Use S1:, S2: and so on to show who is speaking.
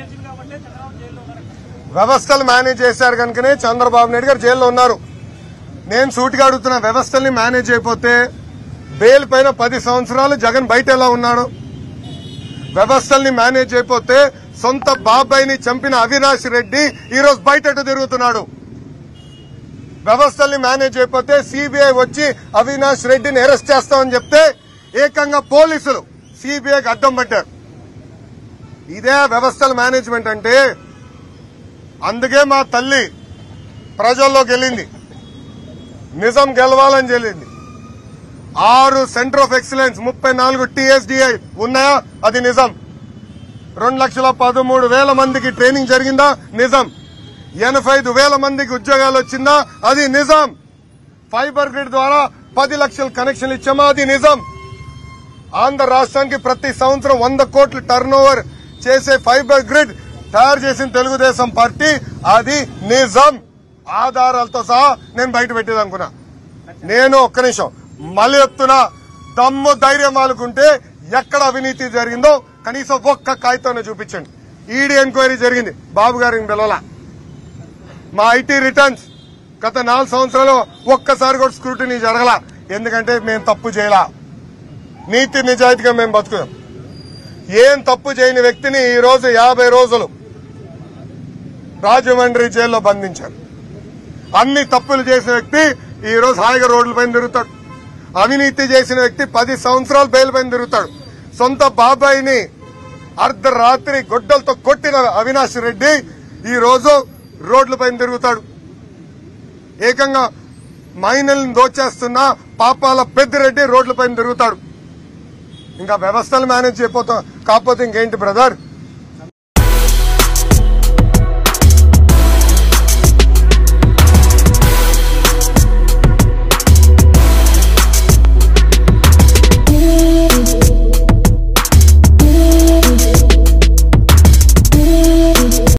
S1: కేసులు కాబట్టి చంద్రబాబు జైల్లో ఉన్నారు
S2: వ్యవస్థలు మేనేజ్ చేశారు కనుకనే చంద్రబాబు నాయుడు గారు జైల్లో ఉన్నారు నేను సూటిగా అడుగుతున్న వ్యవస్థల్ని మేనేజ్ అయిపోతే బెయిల్ పైన పది సంవత్సరాలు జగన్ బయట ఎలా ఉన్నాడు వ్యవస్థల్ని మేనేజ్ అయిపోతే సొంత బాబాయిని చంపిన అవినాష్ రెడ్డి ఈరోజు బయట ఎటు తిరుగుతున్నాడు వ్యవస్థల్ని మేనేజ్ అయిపోతే సిబిఐ వచ్చి అవినాష్ రెడ్డిని అరెస్ట్ చేస్తామని చెప్తే ఏకంగా పోలీసులు సిబిఐకి అడ్డం పట్టారు ఇదే వ్యవస్థల మేనేజ్మెంట్ అంటే అందుకే మా తల్లి ప్రజల్లోకి వెళ్ళింది నిజం గెలవాలని చెల్లింది ఆరు సెంటర్ ఆఫ్ ఎక్సలెన్స్ ముప్పై నాలుగు టీఎస్డిఐ ఉన్నాయా అది నిజం రెండు లక్షల పదమూడు వేల మందికి ట్రైనింగ్ జరిగిందా నిజం ఎనభై ఐదు వేల మందికి ఉద్యోగాలు వచ్చిందా అది నిజం ఫైబర్ గ్రిడ్ ద్వారా పది లక్షల కనెక్షన్లు ఇచ్చామా అది నిజం ఆంధ్ర రాష్ట్రానికి ప్రతి సంవత్సరం వంద కోట్ల టర్న్ ఓవర్ చేసే ఫైబర్ గ్రిడ్ తయారు చేసిన తెలుగుదేశం పార్టీ అది నిజం ఆధారాలతో సహా నేను బయట పెట్టేది అనుకున్నా నేను ఒక్క నిమిషం మళ్ళీ చెప్తున్నా దమ్ము ధైర్యం వాళ్ళకుంటే ఎక్కడ అవినీతి జరిగిందో కనీసం ఒక్క కాగితాన్ని చూపించండి ఈడీ ఎంక్వైరీ జరిగింది బాబు గారిని పిలవలా మా ఐటీ రిటర్న్స్ గత నాలుగు సంవత్సరాలు ఒక్కసారి కూడా స్క్రూటినీ జరగల ఎందుకంటే మేము తప్పు చేయలా నీతి నిజాయితీగా మేము బతుకుదాం ఏం తప్పు చేయని వ్యక్తిని ఈ రోజు యాభై రోజులు రాజమండ్రి జైల్లో బంధించారు అన్ని తప్పులు చేసిన వ్యక్తి ఈ రోజు హాయిగా రోడ్లపైన తిరుగుతాడు అవినీతి చేసిన వ్యక్తి పది సంవత్సరాలు బెయిల్ పైన తిరుగుతాడు సొంత బాబాయిని అర్ధరాత్రి గొడ్డలతో కొట్టిన అవినాష్ రెడ్డి ఈ రోజు రోడ్లపైన తిరుగుతాడు ఏకంగా మైనల్ని దోచేస్తున్న పాపాల పెద్దిరెడ్డి రోడ్లపైన తిరుగుతాడు ఇంకా వ్యవస్థలు మేనేజ్ చేయకపోతాం కాకపోతే ఇంకేంటి బ్రదర్